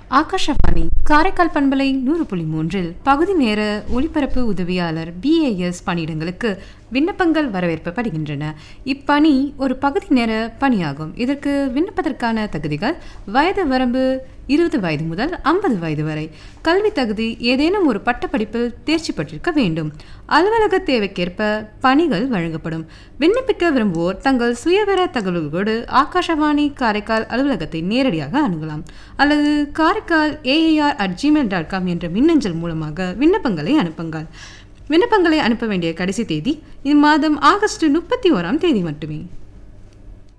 ஆகாஷவாணி காரைக்கால் பண்பலை நூறு புள்ளி மூன்றில் பகுதி நேர ஒளிபரப்பு உதவியாளர் பிஏஎஸ் பணியிடங்களுக்கு விண்ணப்பங்கள் வரவேற்பப்படுகின்றன இப்பணி ஒரு பகுதி நேர பணியாகும் இதற்கு விண்ணப்பதற்கான தகுதிகள் வயது வரம்பு இருபது வயது முதல் ஐம்பது வயது வரை கல்வி தகுதி ஏதேனும் ஒரு பட்டப்படிப்பில் தேர்ச்சி பெற்றிருக்க வேண்டும் அலுவலக தேவைக்கேற்ப பணிகள் வழங்கப்படும் விண்ணப்பிக்க விரும்புவோர் தங்கள் சுயவிவர தகவல்களோடு ஆகாஷவாணி காரைக்கால் அலுவலகத்தை நேரடியாக அணுகலாம் அல்லது Karaikal AIR at Gmail dot com என்ற மின்னஞ்சல் மூலமாக விண்ணப்பங்களை அனுப்புங்கள் விண்ணப்பங்களை அனுப்ப வேண்டிய கடைசி தேதி இம்மாதம் ஆகஸ்ட் முப்பத்தி ஓராம் தேதி மட்டுமே